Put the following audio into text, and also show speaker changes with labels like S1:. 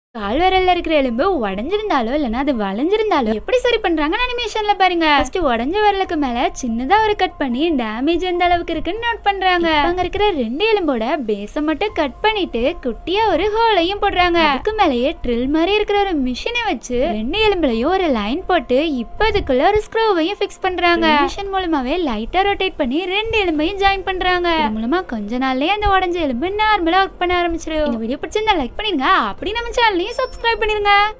S1: கால் விரல்ல இருக்கிற எலும்பு உடஞ்சிருந்தாலோ இல்லைன்னா அது வளைஞ்சிருந்தாலோ எப்படி சரி பண்றாங்கன்னு அனிமேஷன்ல பாருங்க ஃபர்ஸ்ட் உடஞ்ச விரலுக்கு மேல சின்னதா ஒரு கட் பண்ணி டேமேஜ் எந்த அளவுக்கு இருக்குன்னு நோட் பண்றாங்க அங்க இருக்கிற ரெண்டு எலும்போட பேஸ மட்டும் கட் பண்ணிட்டு குட்டியா ஒரு ஹோலையும் போடுறாங்க அதுக்கு மேலேயே ட்ரில் மாதிரி இருக்கிற ஒரு மிஷினை வச்சு ரெண்டு எலும்புலயும் ஒரு லைன் போட்டு இப்ப அதுக்குள்ள ஒரு ஸ்க்ரூவையும் ஃபிக்ஸ் பண்றாங்க மிஷின் மூலமாவே லைட்டா ரொட்டேட் பண்ணி ரெண்டு எலும்பையும் ஜாயின் பண்றாங்க இது மூலமா கொஞ்ச நாள்லயே அந்த உடஞ்ச எலும்பு நார்மலா ஒர்க் பண்ண ஆரம்பிச்சிடும் இந்த வீடியோ பிடிச்சிருந்தா லைக் பண்ணிருங்க அப்படி நம்ம சேனலையும் சப்ஸ்கிரைப் பண்ணிருங்க